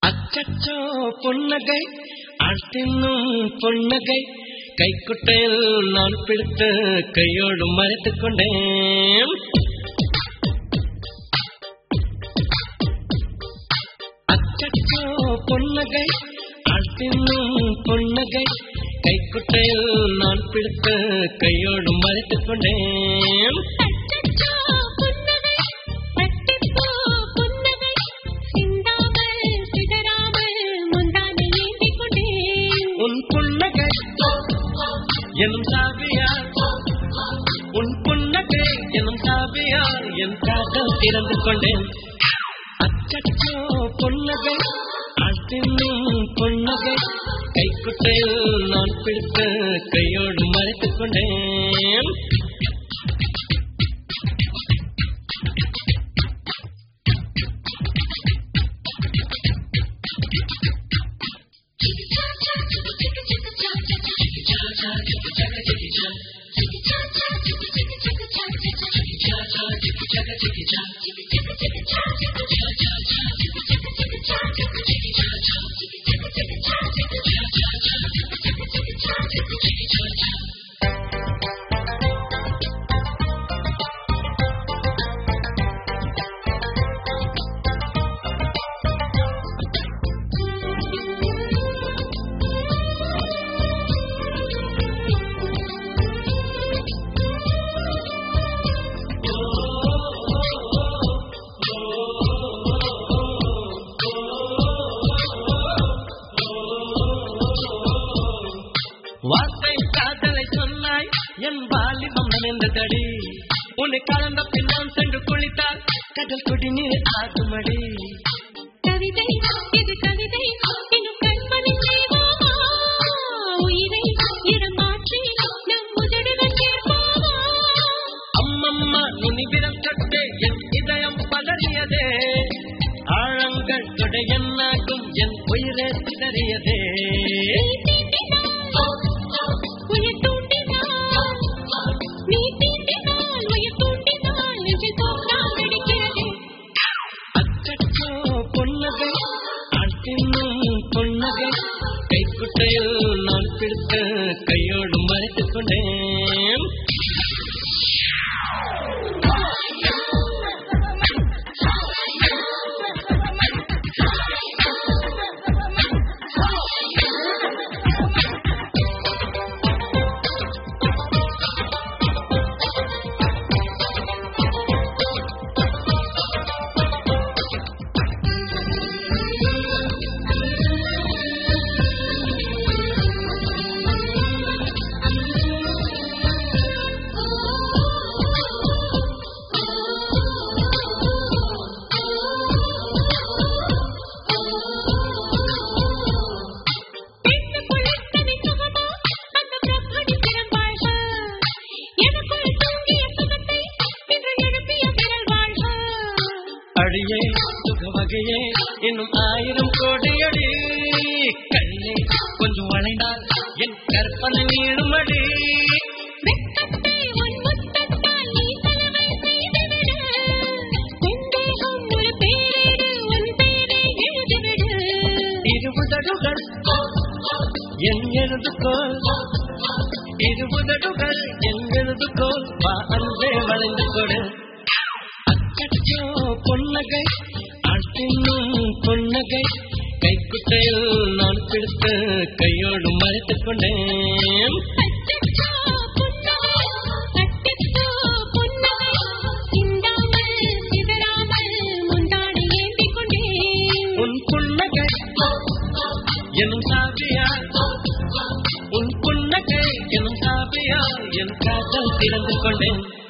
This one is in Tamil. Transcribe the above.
அச்சச்சோ பொன்னகை ஆழ்த்தின்னும் பொன்னகை கைக்குட்டையில் நான் பிடித்து கையோடு மறைத்துக் கொண்டேன் அச்சச்சோ பொன்னகை ஆழ்த்தின்னும் பொன்னகை கைக்குட்டையில் நான் பிடித்து கையோடு மறைத்துக் கொண்டேன் அச்சச்சோ புன்னகை பட்டிப்பூ புன்னகை சிந்தாமல் சிதறாமல் முந்தானை ஏந்திக் கொண்டேன் உன் புன்னகை எனும் சாவியார் உன் புன்னகை எனும் சாவியார் என் காதல் திறந்து கொண்டேன் அச்சச்சோ பொன்னகை ஆழ்த்தின்னும் பொன்னகை கைக்குட்டையில் நான் பிடித்து கையோடு மறைத்துக் கொண்டேன் வார்த்தை காதலை சொன்னாய் என் வாலிபம் நனைந்ததடி உன்னை கலந்த பின்னால் சென்று குளித்தால் கடல் குடிநீர் ஆகுமடி கவிதை இது கவிதை இன்னும் கண்மணி செய்வோமா உயிரை இடம் மாற்றி நம் உதடுகள் சேர்ப்போமா அம்மம்மா நுனி விரல் கட்டு என் இதயம் பதறியதே ஆழங்கள் தொட என்னாகும் என் உயிரே சிதறியதே உயிர் தூண்டினால் நீ தீண்டினால் உயிர் தூண்டினால் நெஞ்சில் தோன்றால் வெடிக்கிறது அச்சச்சோ பொன்னகை ஆழ்த்தின்னும் பொன்னகை கைக்குட்டையில் நான் பிடித்து கையோடு மறைத்துக் கொண்டேன் பெண்ணு குளித்ததை சுகமா அந்த பிரம்மணி பிறந்தாள்க எனக்குள் தூங்கிய சுகத்தை இன்று எழுப்பிய விரல் வாழ்க அடியே சுக வகையே இன்னும் ஆயிரம் கோடியடி கையை கொஞ்சம் வளைந்தால் என் கற்பனை நீடுமடி வெட்கத்தை உன் முத்தத்தால் நீ சலவை செய்துவிடு உன் தேகம் ஒரு பேரேடு உன் பேரை எழுதிவிடு இருபுதடுகள் என் எழுதுகோல் இருபுதடுகள் என் எழுதுகோல் வா அன்பே வளைந்து கொடு அச்சச்சோ பொன்னகை ஆழ்த்தின்னும் பொன்னகை கைக்குட்டையில் நான் பிடித்து கையோடு மறைத்துக் கொண்டேன் அச்சச்சோ புன்னகை கட்டிப்பூ புன்னகை சிந்தாமல் சிதறாமல் முந்தானை ஏந்திக் கொண்டேன் உன் புன்னகை எனும் சாவியா உன் புன்னகை எனும் சாவியா என் காதல் திறந்து கொண்டேன்